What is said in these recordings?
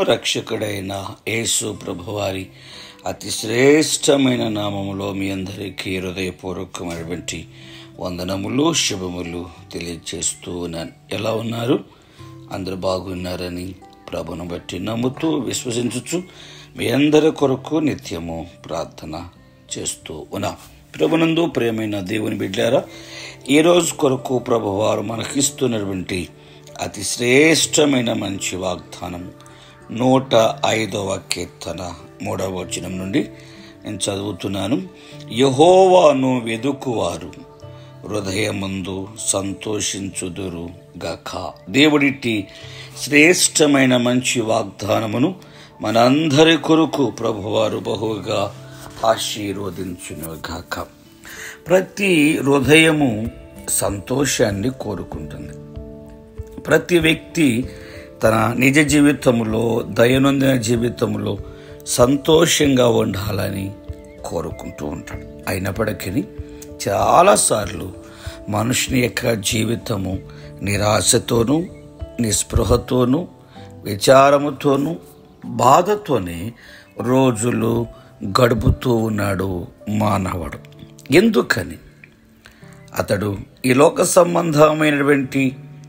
రక్షకుడైన యేసు ప్రభువారి అతి శ్రేష్టమైన నామములో మీ అందరికీ హృదయపూర్వకమైనటువంటి వందనములు శుభములు తెలియజేస్తూ ఉన్నాను ఎలా ఉన్నారు అందరూ బాగున్నారని ప్రభును బట్టి నమ్ముతూ విశ్వసించుచు మీ అందరి కొరకు నిత్యము ప్రార్థన చేస్తూ ఉన్నాం ప్రభునందు ప్రేమైన దేవుని బిడ్డారా ఈరోజు కొరకు ప్రభువారు మనకిస్తున్నటువంటి అతి శ్రేష్టమైన మంచి వాగ్దానం నూట ఐదవ కీర్తన మూడవ వచనం నుండి నేను చదువుతున్నాను యహోవాను వెదుకువారు హృదయమందు సంతోషించుదురు గక దేవుడిట్టి శ్రేష్టమైన మంచి వాగ్దానమును మనందరి కొరకు ప్రభువారు బహుగా ఆశీర్వదించును గాక ప్రతి హృదయము సంతోషాన్ని కోరుకుంటుంది ప్రతి వ్యక్తి తన నిజ జీవితంలో దైనందిన జీవితంలో సంతోషంగా ఉండాలని కోరుకుంటూ ఉంటాడు అయినప్పటికీ చాలాసార్లు మనుషుని యొక్క జీవితము నిరాశతోనూ నిస్పృహతోనూ విచారముతోనూ బాధతోనే రోజులు గడుపుతూ ఉన్నాడు మానవుడు ఎందుకని అతడు ఈ లోక సంబంధమైనటువంటి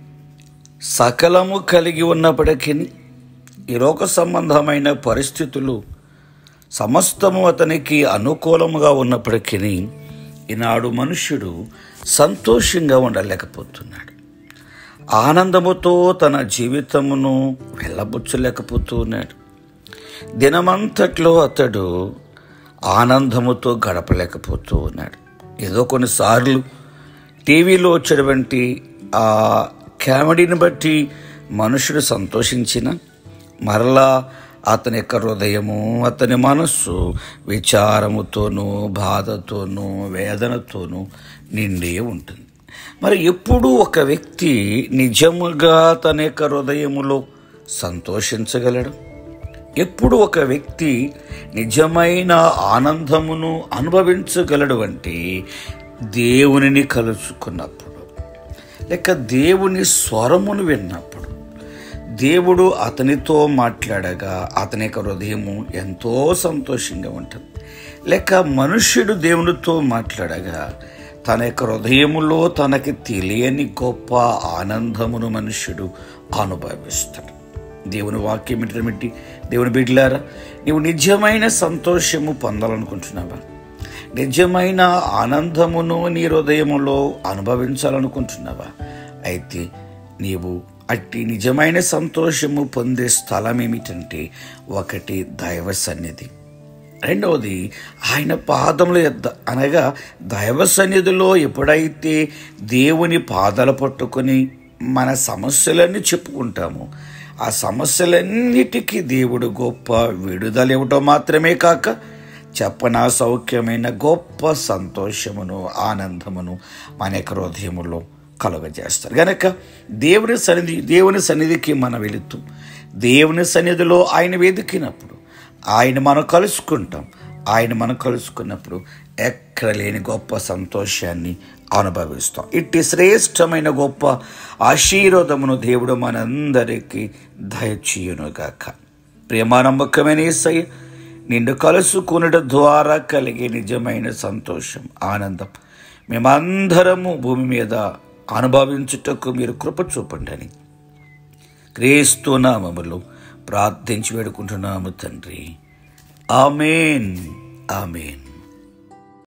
సకలము కలిగి ఉన్నప్పటికీ ఈ లోక సంబంధమైన పరిస్థితులు సమస్తము అతనికి అనుకూలముగా ఉన్నప్పటికీ ఈనాడు మనుష్యుడు సంతోషంగా ఉండలేకపోతున్నాడు ఆనందముతో తన జీవితమును వెళ్ళబుచ్చలేకపోతూ ఉన్నాడు దినమంతట్లో అతడు ఆనందముతో గడపలేకపోతూ ఉన్నాడు ఏదో కొన్నిసార్లు టీవీలో వచ్చేటువంటి ఆ కామెడీని బట్టి మనుషుడు సంతోషించిన మరలా అతని యొక్క హృదయము అతని మనస్సు విచారముతోనూ బాధతోనూ వేదనతోనూ నిండి ఉంటుంది మరి ఎప్పుడు ఒక వ్యక్తి నిజముగా తన యొక్క హృదయములో సంతోషించగలడు ఎప్పుడు ఒక వ్యక్తి నిజమైన ఆనందమును అనుభవించగలడు అంటే దేవునిని కలుసుకున్నప్పుడు లేక దేవుని స్వరమును విన్నప్పుడు దేవుడు అతనితో మాట్లాడగా అతని యొక్క హృదయము ఎంతో సంతోషంగా ఉంటుంది లేక మనుష్యుడు దేవునితో మాట్లాడగా తన యొక్క హృదయములో తనకి తెలియని గొప్ప ఆనందమును మనుష్యుడు అనుభవిస్తాడు దేవుని వాక్యం ఏంటమిటి దేవుని బిడ్డలారా నీవు నిజమైన సంతోషము పొందాలనుకుంటున్నావా నిజమైన ఆనందమును నీ హృదయములో అనుభవించాలనుకుంటున్నావా అయితే నీవు అట్టి నిజమైన సంతోషము పొందే స్థలం ఏమిటంటే ఒకటి దైవ సన్నిధి రెండవది ఆయన పాదముల యొద్ద అనగా దైవ సన్నిధిలో ఎప్పుడైతే దేవుని పాదాలు పట్టుకొని మన సమస్యలన్నీ చెప్పుకుంటామో ఆ సమస్యలన్నిటికీ దేవుడు గొప్ప విడుదల ఇవ్వటం మాత్రమే కాక చెప్పనా సౌఖ్యమైన గొప్ప సంతోషమును ఆనందమును మన యొక్క హృదయములో కలుగజేస్తారు గనక దేవుని సన్నిధి దేవుని సన్నిధికి మనం వెళుతూ దేవుని సన్నిధిలో ఆయన వెతికినప్పుడు ఆయన మనం కలుసుకుంటాం ఆయన మనం కలుసుకున్నప్పుడు ఎక్కడ లేని గొప్ప సంతోషాన్ని అనుభవిస్తాం ఇట్టి శ్రేష్టమైన గొప్ప ఆశీర్వాదమును దేవుడు మనందరికీ దయచేయునుగాక ప్రేమానమ్మకమైన ఏసయ్య నిన్ను కలుసుకునడం ద్వారా కలిగే నిజమైన సంతోషం ఆనందం మేమందరము భూమి మీద అనుభవించుటకు మీరు కృప చూపండి అని క్రీస్తు నామములు ప్రార్థించి వేడుకుంటున్నాము తండ్రి ఆమెన్ ఆమెన్